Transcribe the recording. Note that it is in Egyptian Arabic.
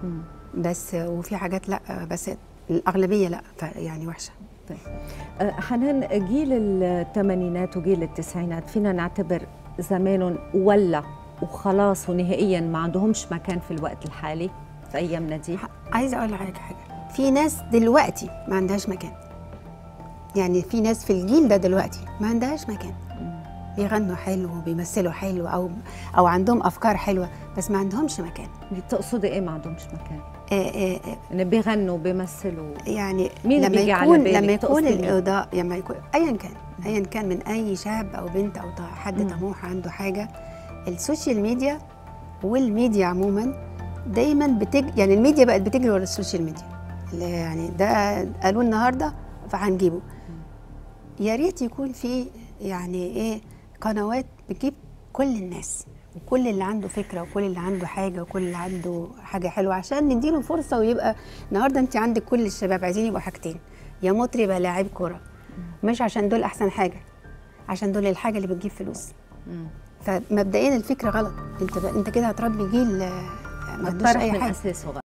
مم. بس وفي حاجات لا بس الاغلبيه لا ف- يعني وحشه طيب آه، حنان جيل الثمانينات وجيل التسعينات فينا نعتبر زمانهم ولا وخلاص ونهائيا ما عندهمش مكان في الوقت الحالي في ايامنا دي عايزه اقول لحضرتك حاجه في ناس دلوقتي ما عندهاش مكان يعني في ناس في الجيل ده دلوقتي ما عندهاش مكان بيغنوا حلو وبيمثلوا حلو او او عندهم افكار حلوه بس ما عندهمش مكان تقصدي ايه ما عندهمش مكان؟ آه، آه، آه، انه بيغنوا بيمثلوا يعني مين لما بيجي على يكون بالك؟ لما يكون تقصدي مين؟ الاضاءه لما يكون ايا كان ايا كان من اي شاب او بنت او ط- حد مم. طموح عنده حاجه السوشيال ميديا والميديا عموما دايما بتج يعني الميديا بقت بتجري ورا السوشيال ميديا اللي يعني ده قالوه النهارده فهنجيبه يا ريت يكون في يعني ايه قنوات بتجيب كل الناس وكل اللي عنده فكره وكل اللي عنده حاجه وكل اللي عنده حاجه حلوه عشان نديله فرصه ويبقى النهارده انت عندك كل الشباب عايزين يبقوا حاجتين يا مطرب يا لاعب كوره مش عشان دول احسن حاجه عشان دول الحاجه اللي بتجيب فلوس مم. فمبدئيا الفكره غلط انت ب... انت كده هتربي جيل آه، ما عندوش الطرح اي من حاجه اساسه غلط